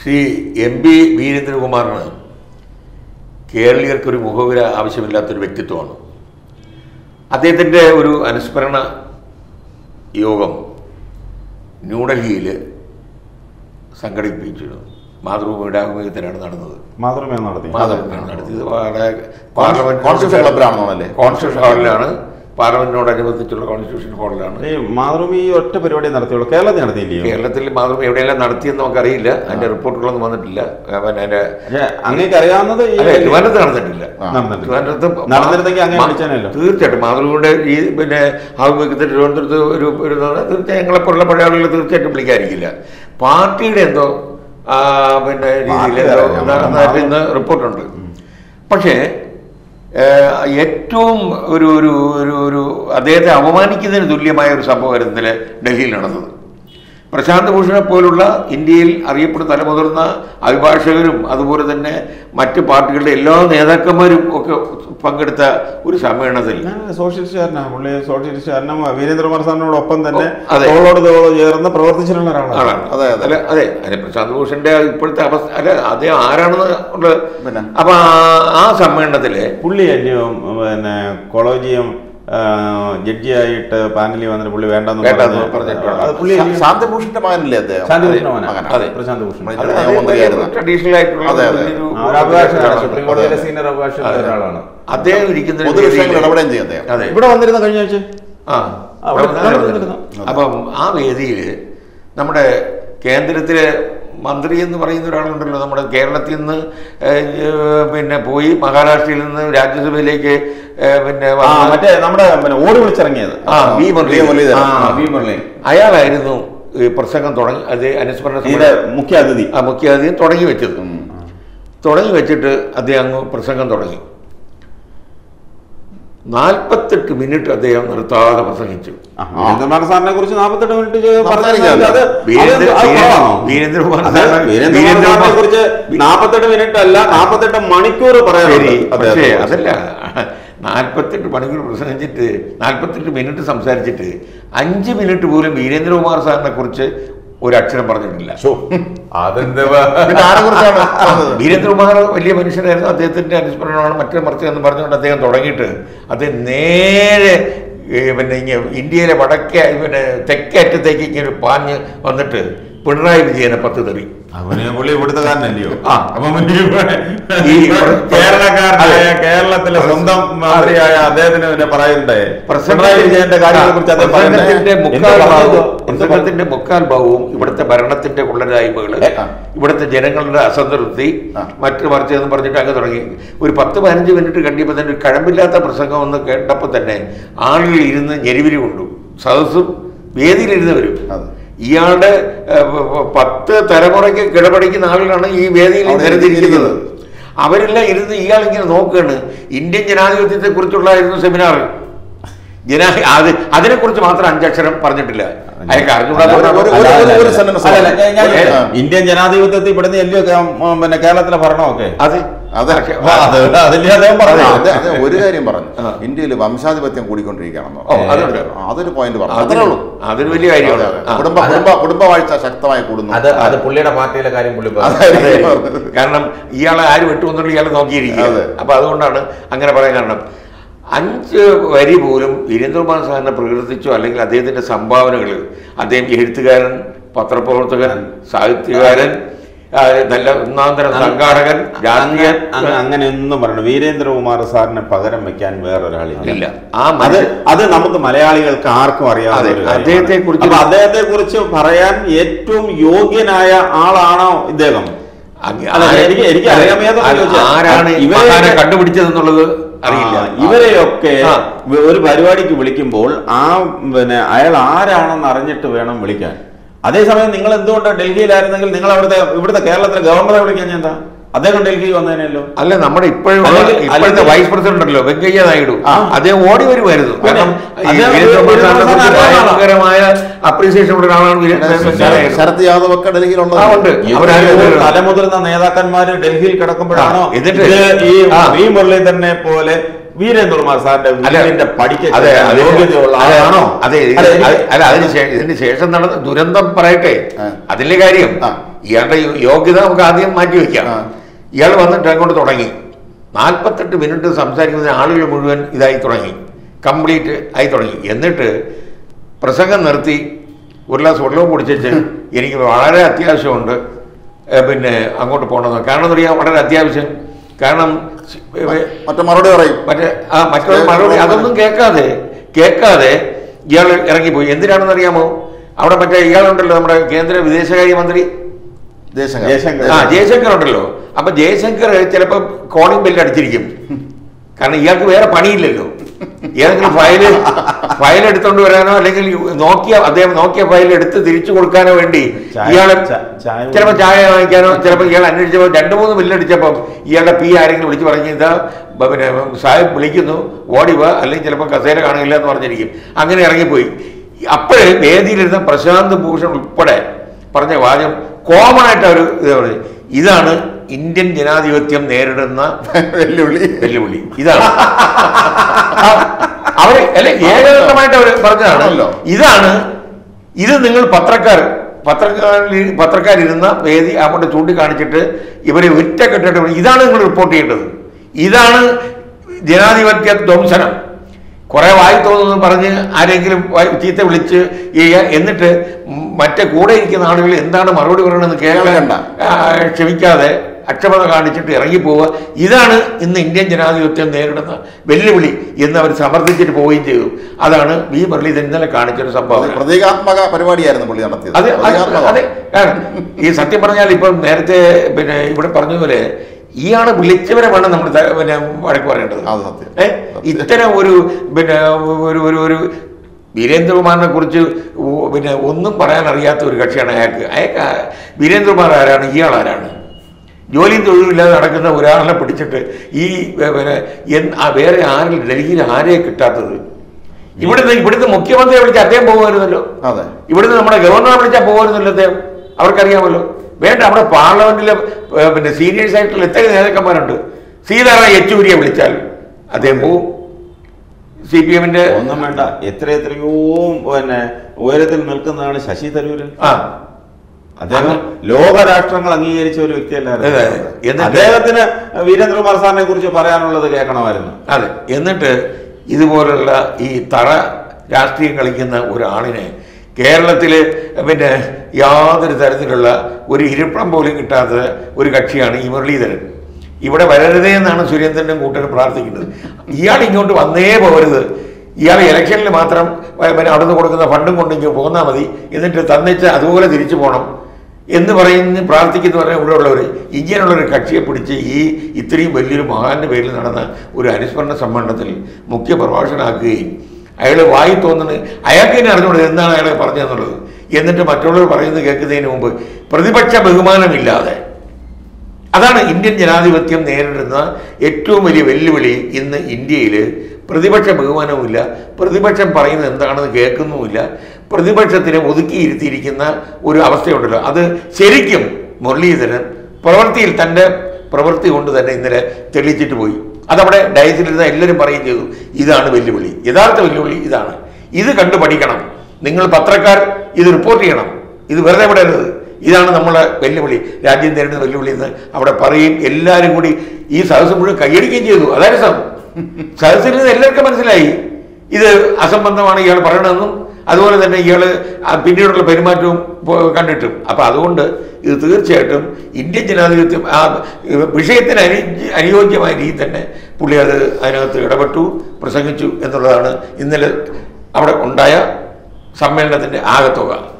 Shri M P വീരേന്ദ്രകുമാറിന് കേരളീയർക്കൊരു മുഖവിര ആവശ്യമില്ലാത്തൊരു വ്യക്തിത്വമാണ് അദ്ദേഹത്തിൻ്റെ ഒരു അനുസ്മരണ യോഗം ന്യൂഡൽഹിയിൽ സംഘടിപ്പിച്ചിരുന്നു മാതൃഭൂമിയുടെ ആഭിമുഖ്യത്തിലാണ് നടന്നത് മാതൃമേ നടത്തി മാതൃഭൂമിയാണ് നടത്തിയത് വളരെ പാർലമെന്റ് കോൺസ്റ്റിറ്റ്യൂഷൻ ക്ലബിലാണെന്നോണല്ലേ കോൺസ്റ്റിറ്റ്യൂഷൻ ഹാളിലാണ് പാർലമെന്റിനോടനുബന്ധിച്ചുള്ള കോൺസ്റ്റിറ്റ്യൂഷൻ ഹാളിലാണ് ഈ മാതൃഭൂമി ഈ ഒറ്റ പരിപാടി നടത്തിയുള്ളൂ കേരളത്തിൽ നടത്തിയില്ലയോ കേരളത്തിൽ മാതൃഭൂമി എവിടെയെല്ലാം നടത്തിയെന്ന് നമുക്കറിയില്ല അതിന്റെ റിപ്പോർട്ടുകളൊന്നും വന്നിട്ടില്ല പിന്നെ അതിന്റെ പക്ഷേ അങ്ങേക്ക് അറിയാവുന്നത് ഈ അല്ല ട്രിവാൻഡ്രത്ത് നടന്നിട്ടില്ല നടന്നിട്ടില്ല. ട്രിവാൻഡ്രത്ത് നടന്നിരുന്നെങ്കിൽ അങ്ങേ മാ- വിളിച്ചേനല്ലോ. തീർച്ചയായിട്ടും മാതൃഭൂമിയുടെ ഈ പിന്നെ ആഭിമുഖ്യത്തിൽ തിരുവനന്തപുരത്ത് ഒരു ഒരു തീർച്ചയായും ഞങ്ങളെപ്പോലുള്ള പഴയ ആളുകൾ തീർച്ചയായിട്ടും വിളിക്കാതിരിക്കില്ല പാർട്ടിയുടെ എന്തോ ആ, പിന്നെ രീതിയിൽ പാർട്ടി എന്തോ അറിയാം. നടന്നതായിട്ട് ഇന്ന് റിപ്പോർട്ടുണ്ട് പക്ഷേ ഏഹ്, ഏറ്റവും ഒരു ഒരു ഒരു ഒരു അദ്ദേഹത്തെ അപമാനിക്കുന്നതിന് തുല്യമായ ഒരു സംഭവമായിരുന്നു ഇന്നലെ ഡൽഹിയിൽ നടന്നത് പ്രശാന്ത് ഭൂഷണെ പോലുള്ള ഇന്ത്യയിൽ അറിയപ്പെടുന്ന തലമുതിർന്ന അഭിഭാഷകരും അതുപോലെ തന്നെ മറ്റ് പാർട്ടികളുടെ എല്ലാ നേതാക്കന്മാരും ഒക്കെ പങ്കെടുത്ത ഒരു സമ്മേളനത്തിൽ ഞാൻ സോഷ്യലിസ്റ്റുകാരനാണ് പുള്ളി സോഷ്യലിസ്റ്റുകാരനും വീരേന്ദ്രകുമാർ സാറിനോടൊപ്പം തന്നെ ഓ, അതെ. തോളോട് തോളോട് ചേർന്ന് പ്രവർത്തിച്ചിട്ടുള്ള ഒരാളാണ് ആളാണ് അതെ, അതെ. അല്ല അതെ അതെ പ്രശാന്ത് ഭൂഷന്റെ ഇപ്പോഴത്തെ അവസ്ഥ അല്ല അദ്ദേഹം ആരാണെന്ന് ഉള്ള പിന്നെ? അപ്പൊ ആ- ആ സമ്മേളനത്തില് പുള്ളി അല്ലയോ പിന്നെ കൊളോജിയം ആ, ജഡ്ജിയായിട്ട് പാനലിൽ വന്നിട്ട് പുള്ളി വേണ്ടെന്ന് വേണ്ടെന്ന് പറഞ്ഞ് പറഞ്ഞിട്ടുണ്ട്. അത് പുള്ളി ശാ- ശാന്തഭൂഷന്റെ മകനല്ലേ അദ്ദേഹം ശാന്തിഭൂഷണ മോനാ. മകനാ. അതെ. പ്രശാന്ത് ഭൂഷൺ അത് അത് നിയമമന്ത്രിയായിരുന്നു. ട്രഡീഷണൽ ആയിട്ടുള്ള അതെ, അതെ. ഒരു- ആ, ഒരു അഭിഭാഷകനാണ് ഒരാളാണ്. സുപ്രീം കോടതിയിലെ അതെ. സീനിയർ അഭിഭാഷകൻ ഒരാളാണ് അദ്ദേഹം ഇരിക്കുന്ന പൊതു വിഷയങ്ങൾ വേദിയില് ഇടപെടുകയും ചെയ്യും അദ്ദേഹം അതെ ഇവിടെ വന്നിരുന്ന കഴിഞ്ഞ ആഴ്ച ആ അവിടെ അവിടെ അവിടെ വന്നിരുന്നു. അപ്പം ആ വേദിയിൽ നമ്മുടെ കേന്ദ്രത്തിലെ മന്ത്രി എന്ന് പറയുന്ന ഒരാളുണ്ടല്ലോ നമ്മുടെ കേരളത്തിൽ നിന്ന് ഏഹ്, ഏഹ്, പിന്നെ പോയി മഹാരാഷ്ട്രയിൽ നിന്ന് രാജ്യസഭയിലേക്ക് ഏഹ്, പിന്നെ ആ വന്ന- മറ്റേ നമ്മുടെ പിന്നെ ഓടി വിളിച്ചിറങ്ങിയത് ആ വി മുരളി വി മുരളീധരൻ. ആ വി മുരളി അയാളായിരുന്നു ഈ പ്രസംഗം തുടങ്ങി അത് അനുസ്മരണ ഇതിന്റെ സമ്മേളനം മുഖ്യ അതിഥി ആ മുഖ്യാതിഥി തുടങ്ങി വെച്ചത് തുടങ്ങി വെച്ചിട്ട് അദ്ദേഹം അങ്ങ് പ്രസംഗം തുടങ്ങി നാൽപ്പത്തെട്ട് മിനിറ്റ് അദ്ദേഹം നിർത്താതെ പ്രസംഗിച്ചു ആ, വീരേന്ദ്രകുമാർ സാറിനെ കുറിച്ച് നാൽപ്പത്തെട്ട് മിനിറ്റ് ചെയ്ത് സംസാരിക്കാം. പറഞ്ഞത് അത് വീരേന്ദ്ര- അത് അത് കുറവാണോ? വീരേന്ദ്രകുമാർ അത് സാറിനെ- വീരേന്ദ്രകുമാർ സാറിനെ വീരേന്ദ്രകുമാർ- കുറിച്ച് നാൽപ്പത്തെട്ട് മിനിറ്റ് അല്ല നാൽപ്പത്തെട്ട് മണിക്കൂർ പറയാനുണ്ട് ശരി പക്ഷേ അദ്ദേഹത്തെ അതല്ല നാൽപ്പത്തെട്ട് മണിക്കൂർ പ്രസംഗിച്ചിട്ട് നാൽപ്പത്തെട്ട് മിനിറ്റ് സംസാരിച്ചിട്ട് അഞ്ച് മിനിറ്റ് പോലും വീരേന്ദ്രകുമാർ സാറിനെ കുറിച്ച് ഒരു അക്ഷരം പറഞ്ഞിട്ടില്ല അതെന്താ പിന്നെ ആരെ കുറിച്ചാണ് പറഞ്ഞത്? വീരേന്ദ്രകുമാർ വലിയ മനുഷ്യനായിരുന്നു അദ്ദേഹത്തിന്റെ അനുസ്മരണമാണ് മറ്റേ മറിച്ച് എന്ന് പറഞ്ഞുകൊണ്ട് അദ്ദേഹം തുടങ്ങിയിട്ട് അദ്ദേഹം നേരെ ഏ, പിന്നെ ഇങ്ങനെ ഇന്ത്യയിലെ വടക്കേ പിന്നെ തെക്കേ അറ്റത്തേക്ക് ഇങ്ങനെ പാഞ്ഞ് വന്നിട്ട് പിണറായി വിജയനെ പത്ത് തെറി അവന് പുള്ളി ഇവിടുത്തുകാരനല്ലയോ ആ. അപ്പൊ പിന്നെ ഈ ഈ കേരളക്കാരനായ അതെ. കേരളത്തിലെ സ്വന്തം മന്ത്രിയായ അദ്ദേഹത്തിന് പിന്നെ പറയണ്ടേ പ്രസംഗ- പിണറായി വിജയന്റെ കാര്യങ്ങളെ കുറിച്ച് അദ്ദേഹം പറയണ്ടേ? പ്രസംഗത്തിന്റെ എന്ത് മുക്കാൽ പറഞ്ഞു? ഭാഗവും എന്ത് പറഞ്ഞു? പ്രസംഗത്തിന്റെ മുക്കാൽ ഭാഗവും ഇവിടുത്തെ ഭരണത്തിന്റെ കൊള്ളരായ്മകള് ഏ, ആ. ഇവിടുത്തെ ജനങ്ങളുടെ അസംതൃപ്തി ആ. മറ്റു മറിച്ച് എന്ന് പറഞ്ഞിട്ട് അങ്ങ് തുടങ്ങി ഒരു പത്ത് പതിനഞ്ച് മിനിറ്റ് കണ്ടിയപ്പോൾ തന്നെ ഒരു കഴമ്പില്ലാത്ത പ്രസംഗം ഒന്ന് കേട്ടപ്പോൾ തന്നെ ആളുകൾ ഇരുന്ന് ഞെരിവിരി കൊണ്ടു സദസ്സും വേദിയിലിരുന്നവരും അതെ. ഇയാളുടെ ഏ, പ- പ- പത്ത് തലമുറയ്ക്ക് കിടപടിക്കുന്ന ആളുകളാണ് ഈ വേദിയിൽ അവിടെ നിരത്തിയിരിക്കുന്നത് ഇരിക്കുന്നത്. അവരെല്ലാം ഇരുന്ന് ഇയാൾ ഇങ്ങനെ നോക്കുകയാണ് ഇന്ത്യൻ ജനാധിപത്യത്തെ കുറിച്ചുള്ളായിരുന്നു സെമിനാർ ജനാ അത് അതിനെക്കുറിച്ച് മാത്രം അഞ്ചക്ഷരം പറഞ്ഞിട്ടില്ല അയാൾക്ക് ഒരു- ഒരു- ഒരു- അറിഞ്ഞുകൂടാ ഒരു sentence അല്ല, അല്ല, ഞാൻ- ഞാൻ- ഒരു- ആ. ഇന്ത്യൻ ജനാധിപത്യത്തിൽ ഇവിടുന്ന് അല്ലയോ കേ- ഉം, പിന്നെ കേരളത്തിലെ ഭരണമൊക്കെ അത് അതെ. പക്ഷേ, അത് അതല്ലേ അദ്ദേഹം അതെ, പറഞ്ഞു അതെ, അതെ, ഒരു കാര്യം പറഞ്ഞു ആ. ഇന്ത്യയിൽ വംശാധിപത്യം കൂടിക്കൊണ്ടിരിക്കുകയാണെന്ന് ഓ, അതുണ്ട്. ആ, അതൊരു പോയിന്റ് പറഞ്ഞു അത് അത്രേ ഉള്ളൂ അതൊരു വലിയ അതെ, കാര്യമാണ് അതെ. ആ. കുടുംബ കുടുംബ കുടുംബവാഴ്ച ശക്തമായി കൂടുന്നു അത് അത് പുള്ളിയുടെ പാർട്ടിയിലെ കാര്യം പുള്ളി പറഞ്ഞു. അതായിരിക്കും അതെ. പറഞ്ഞത്. കാരണം ഇയാളെ ആര് വെട്ടുമെന്നുള്ള ഇയാളെ നോക്കിയിരിക്കുക അതെ. അപ്പൊ അതുകൊണ്ടാണ് അങ്ങനെ പറയാൻ കാരണം അഞ്ച് വരി പോലും വീരേന്ദ്രകുമാർ സാറിനെ പ്രകീർത്തിച്ചോ അല്ലെങ്കിൽ അദ്ദേഹത്തിന്റെ സംഭാവനകൾ അദ്ദേഹം എഴുത്തുകാരൻ പത്രപ്രവർത്തകൻ സാഹിത്യകാരൻ ആ, നല്ല ഒന്നാന്തരം സംഘാടകൻ രാഷ്ട്രീയ അങ്ങ- അങ്ങ- അങ്ങനെ ഒന്നും പറയണം വീരേന്ദ്രകുമാർ സാറിന് പകരം വെക്കാൻ വേറൊരാളില്ല ഇല്ല ആ അത് മനുഷ്യൻ അത് നമുക്ക് മലയാളികൾക്ക് ആർക്കും അറിയാവുന്ന അതെ, ഒരു കാര്യമാണ്. അദ്ദേഹത്തെക്കുറിച്ച് അപ്പൊ അദ്ദേഹത്തെക്കുറിച്ച് പറയാൻ ഏറ്റവും യോഗ്യനായ ആളാണോ ഇദ്ദേഹം അങ്ങ് അല്ല, ആര്- എനിക്ക് എനിക്ക് അല്ല, അറിയാമേന്ന് അത് ചോദിച്ചാൽ ആരാണ് ഈ ഇവരെ- മഹാനെ കണ്ടുപിടിച്ചതെന്നുള്ളത് അറിയില്ല ആ, ഇവരെയൊക്കെ ആ. വ- ഒരു പരിപാടിക്ക് വിളിക്കുമ്പോൾ ആ പിന്നെ അയാൾ ആരാണെന്ന് അറിഞ്ഞിട്ട് വേണം വിളിക്കാൻ അതേസമയം നിങ്ങൾ എന്തുകൊണ്ട് ഡൽഹിയിലായിരുന്നെങ്കിൽ നിങ്ങൾ അവിടുത്തെ ഇവിടുത്തെ കേരളത്തിലെ ഗവർണറെ വിളിക്കാൻ എന്താ അദ്ദേഹം ഡൽഹി വന്നതിനല്ലോ അല്ല നമ്മുടെ ഇപ്പോഴും അല്ലെങ്കിൽ- ഇപ്പോഴത്തെ അല്ലെങ്കിൽ- വൈസ് പ്രസിഡന്റ് ഉണ്ടല്ലോ വെങ്കയ്യ നായിഡു അദ്ദേഹം ഓടി വരുമായിരുന്നു കാരണം ഈ അദ്ദേഹം വീരേന്ദ്ര വീരേന്ദ്ര പ്രസാദിനെ കുറിച്ച് പ്രസാദ് അറിയാവുന്ന ഭയങ്കരമായ അപ്രീസിയേഷൻ ഉള്ള ഒരാളാണ് വീരേന്ദ്ര പ്രസാദ് ശരത് യാദവ് ഒക്കെ ആ, ഉണ്ട്. ഡൽഹിയിലുള്ളത് അവരാരും എത്രയോ ഇത് തലമുതിർന്ന നേതാക്കന്മാര് ഡൽഹിയിൽ കിടക്കുമ്പോഴാണോ ആ, എന്നിട്ട് ഇത് ഈ ആ. വി മുരളീധരനെ പോലെ വീരേന്ദ്രകുമാർ സാറിന്റെ അല്ല, വീടിന്റെ പഠിക്ക അതെ അതെ യോഗ്യതയുള്ള അതെ, ആളാണോ അതെ ഇത് അല്ല, എനിക്ക് അത്- അല്ല അതിന് ശേ- ഇതിന് ശേഷം നടന്ന ദുരന്തം പറയട്ടെ ആ. അതിലെ കാര്യം ആ. ഇയാളുടെ യോ- യോഗ്യത നമുക്ക് ആദ്യം മാറ്റി വെക്കാം ആ. ഇയാൾ വന്നിട്ട് അങ്ങോട്ട് തുടങ്ങി നാൽപ്പത്തെട്ട് മിനിറ്റ് സംസാരിക്കുന്ന ആളുകൾ മുഴുവൻ ഇതായി തുടങ്ങി കംപ്ലീറ്റ് ആയി തുടങ്ങി എന്നിട്ട് പ്രസംഗം നിർത്തി ഒരു ഗ്ലാസ് വെള്ളവും കുടിച്ചിട്ട് എനിക്ക് വളരെ അത്യാവശ്യമുണ്ട് ഏ, പിന്നെ അങ്ങോട്ട് പോകണമെന്ന് കാരണം എന്താ പറയുക വളരെ അത്യാവശ്യം കാരണം ഏ, മറ്റേ മറുപടി പറയും മറ്റേ ആ മറ്റൊരു മറുപടി അതൊന്നും കേൾക്കാതെ കേൾക്കാതെ ഇയാൾ ഇറങ്ങിപ്പോയി എന്തിനാണെന്ന് അറിയാമോ അവിടെ മറ്റേ ഇയാളുണ്ടല്ലോ നമ്മുടെ കേന്ദ്ര വിദേശകാര്യമന്ത്രി ജയശങ്കർ ജയശങ്കർ. ആ ജയശങ്കർ ഉണ്ടല്ലോ അപ്പൊ ജയശങ്കർ ചിലപ്പോൾ കോളിംഗ് ബെല്ല് അടിച്ചിരിക്കും കാരണം ഇയാൾക്ക് വേറെ പണിയില്ലല്ലോ ഏതെങ്കിലും ഫയല് ഫയൽ എടുത്തോണ്ട് വരാനോ അല്ലെങ്കിൽ നോക്കിയ അദ്ദേഹം നോക്കിയ ഫയൽ എടുത്ത് തിരിച്ചു കൊടുക്കാനോ വേണ്ടി ചായ- ഇയാളെ ചാ- ചായ ചിലപ്പോൾ ചായ വാങ്ങിക്കാനോ ചിലപ്പോൾ ഇയാൾ അന്വേഷിച്ചപ്പോൾ രണ്ട് മൂന്ന് ബില്ലടിച്ചപ്പം ഇയാളുടെ പി ആരെങ്കിലും വിളിച്ച് പറഞ്ഞു ഇതാ ബ- പിന്നെ സാഹിബ് വിളിക്കുന്നു ഓടി വാ അല്ലെങ്കിൽ ചിലപ്പോൾ കസേര കാണില്ല എന്ന് പറഞ്ഞിരിക്കും അങ്ങനെ ഇറങ്ങിപ്പോയി അപ്പോഴേ വേദിയിലിരുന്ന പ്രശാന്ത് ഭൂഷൺ ഉൾപ്പെടെ പറഞ്ഞ വാചകം കോമൺ ആയിട്ട് അവർ ഇത് പറഞ്ഞു ഇതാണ് ഇന്ത്യൻ ജനാധിപത്യം നേരിടുന്ന വെല്ലുവിളി വെല്ലുവിളി ഇതാണ് അവര് അല്ലെ ഏകദേശമായിട്ട് അവർ പറഞ്ഞതാണ് ആണല്ലോ. ഇതാണ് ഇത് നിങ്ങൾ പത്രക്കാർ പത്രക്കാരിൽ പത്രക്കാരിരുന്ന വേദി അങ്ങോട്ട് ചൂണ്ടിക്കാണിച്ചിട്ട് ഇവരെ ഒറ്റക്കെട്ടിട്ട് വിളി- ഇതാണ് നിങ്ങൾ റിപ്പോർട്ട് ചെയ്യേണ്ടത് ഇതാണ് ജനാധിപത്യ ധ്വംസനം കുറെ വായി തോന്നുന്നു പറഞ്ഞ് ആരെങ്കിലും വായി- ചീത്ത വിളിച്ച് ചെയ്യുക എന്നിട്ട് ഉം മറ്റേ കൂടെ ഇരിക്കുന്ന ആളുകൾ എന്താണ് മറുപടി പറയണമെന്ന് കേൾക്കാൻ കേൾക്കണ്ട. ആ, ക്ഷമിക്കാതെ അക്ഷമത കാണിച്ചിട്ട് ഇറങ്ങിപ്പോവുക ഇതാണ് ഇന്ന് ഇന്ത്യൻ ജനാധിപത്യം നേരിടുന്ന വെല്ലുവിളി എന്ന് അവർ സമർത്ഥിച്ചിട്ട് പോവുകയും ചെയ്തു അതാണ് വി മുരളീധരൻ ഇന്നലെ കാണിച്ചൊരു സംഭവം പ്രതീകാത്മക പരിപാടിയായിരുന്നു പുള്ളി നടത്തിയത് അത് അത് പ്രതീകാത്മകം. അതെ കാരണം ഈ സത്യം പറഞ്ഞാൽ ഇപ്പം നേരത്തെ പിന്നെ ഇവിടെ പറഞ്ഞതുപോലെ ഇയാളെ വിളിച്ചവരെ വേണം നമ്മൾ ത- പിന്നെ വഴക്ക് പറയേണ്ടത് അത് സത്യം. ഏ? ഇത്തരം ഒരു പിന്നെ ഒരു ഒരു ഒരു വീരേന്ദ്രകുമാറിനെ കുറിച്ച് ഓ- പിന്നെ ഒന്നും പറയാൻ അറിയാത്ത ഒരു കക്ഷിയാണ് അയാൾക്ക് അയാൾക്ക് ആ- വീരേന്ദ്രകുമാർ ആരാണ് ഇയാൾ ആരാണ് ജോലിയും തൊഴിലുമില്ലാതെ നടക്കുന്ന ഒരാളെ പിടിച്ചിട്ട് ഈ ഏ, പിന്നെ എൻ- ആ വേറെ ആരിൽ ഡൽഹിയിൽ ആരെയെ കിട്ടാത്തത് ഇവിടുന്ന് ഇവിടുന്ന് മുഖ്യമന്ത്രിയെ വിളിച്ച് അദ്ദേഹം പോകുമായിരുന്നല്ലോ അതെ ഇവിടുന്ന് നമ്മുടെ ഗവർണറെ വിളിച്ചാൽ പോകുമായിരുന്നല്ലോ അദ്ദേഹം അവർക്കറിയാമല്ലോ വേണ്ട അവിടെ പാർലമെന്റിലെ ഏ, പിന്നെ സീനിയേഴ്സ് ആയിട്ടുള്ള എത്ര നേതാക്കന്മാരുണ്ട് സീതാറാം യെച്ചൂരിയെ വിളിച്ചാൽ അദ്ദേഹം പോവും സി പി എമ്മിന്റെ ഒന്നും വേണ്ട എത്ര എത്രയോ പിന്നെ ഉയരത്തിൽ നിൽക്കുന്നതാണ് ശശി തരൂര് ആ അദ്ദേഹം ലോകരാഷ്ട്രങ്ങൾ അംഗീകരിച്ച ഒരു വ്യക്തിയല്ലായിരുന്നു അതെ, അതെ. എന്നിട്ട് അദ്ദേഹത്തിന് വീരേന്ദ്രകുമാർ സാറിനെ കുറിച്ച് പറയാനുള്ളത് കേൾക്കണമായിരുന്നു അതെ എന്നിട്ട് ഇതുപോലുള്ള ഈ തറ രാഷ്ട്രീയം കളിക്കുന്ന ഒരാളിനെ കേരളത്തിൽ പിന്നെ യാതൊരു തരത്തിലുള്ള ഒരു ഇരിപ്പിടം പോലും കിട്ടാത്ത ഒരു കക്ഷിയാണ് ഈ മുരളീധരൻ ഇവിടെ വരരുതേ എന്നാണ് സുരേന്ദ്രനും കൂട്ടരും പ്രാർത്ഥിക്കുന്നത് ഇയാൾ ഇങ്ങോട്ട് വന്നേ പോകരുത് ഇയാൾ ഇലക്ഷനിൽ മാത്രം വ- പിന്നെ അവിടുന്ന് കൊടുക്കുന്ന ഫണ്ടും കൊണ്ട് ഇങ്ങ് പോന്നാൽ മതി എന്നിട്ട് തന്നിച്ച് അതുപോലെ തിരിച്ചു പോകണം എന്ന് പറയുന്ന പ്രാർത്ഥിക്കുന്നവരെ ഇവിടെ ഉള്ളവർ ഇങ്ങനെയുള്ള ഒരു കക്ഷിയെ പിടിച്ച് ഈ ഇത്രയും വലിയൊരു മഹാന്റെ പേരിൽ നടന്ന ഒരു അനുസ്മരണ സമ്മേളനത്തിൽ മുഖ്യ പ്രഭാഷകനാക്കുകയും അയാൾ വായി തോന്നുന്നത് അയാൾക്ക് തന്നെ അറിഞ്ഞുകൊണ്ട് എന്താണ് അയാളെ പറഞ്ഞതെന്നുള്ളത് എന്നിട്ട് മറ്റുള്ളവർ പറയുന്നത് കേൾക്കുന്നതിന് മുമ്പ് പ്രതിപക്ഷ ബഹുമാനമില്ലാതെ അതാണ് ഇന്ത്യൻ ജനാധിപത്യം നേരിടുന്ന ഏറ്റവും വലിയ വെല്ലുവിളി ഇന്ന് ഇന്ത്യയിൽ പ്രതിപക്ഷ ബഹുമാനവുമില്ല പ്രതിപക്ഷം പറയുന്നത് എന്താണെന്ന് കേൾക്കുന്നുമില്ല പ്രതിപക്ഷത്തിനെ ഒതുക്കിയിരുത്തിയിരിക്കുന്ന ഒരു അവസ്ഥയുണ്ടല്ലോ അത് ശരിക്കും മുരളീധരൻ പ്രവൃത്തിയിൽ തൻ്റെ പ്രവൃത്തി കൊണ്ട് തന്നെ ഇന്നലെ തെളിയിച്ചിട്ട് പോയി അതവിടെ ഡയസിലിരുന്ന എല്ലാവരും പറയുകയും ചെയ്തു ഇതാണ് വെല്ലുവിളി യഥാർത്ഥ വെല്ലുവിളി ഇതാണ് ഇത് കണ്ടു പഠിക്കണം നിങ്ങൾ പത്രക്കാർ ഇത് റിപ്പോർട്ട് ചെയ്യണം ഇത് വെറുതെ വിടരുത് ഇതാണ് നമ്മളെ വെല്ലുവിളി രാജ്യം നേരിടുന്ന വെല്ലുവിളി എന്ന് അവിടെ പറയും എല്ലാവരും കൂടി ഈ സദസ്സ് മുഴുവൻ കൈയടിക്കുകയും ചെയ്തു അതാ രസം സദസ്സിൽ നിന്ന് എല്ലാവർക്കും മനസ്സിലായി ഇത് അസംബന്ധമാണ് ഇയാൾ പറയണതെന്നും അതുപോലെ തന്നെ ഇയാൾ പിന്നീടുള്ള പെരുമാറ്റവും പോ- കണ്ടിട്ടും അപ്പൊ അതുകൊണ്ട് ഇത് തീർച്ചയായിട്ടും ഇന്ത്യൻ ജനാധിപത്യം ആ വിഷയത്തിന് അനു അനുയോജ്യമായ രീതിയിൽ തന്നെ പുള്ളി അത് അതിനകത്ത് ഇടപെട്ടു പ്രസംഗിച്ചു എന്നുള്ളതാണ് ഇന്നലെ അവിടെ ഉണ്ടായ സമ്മേളനത്തിന്റെ ആകത്തുക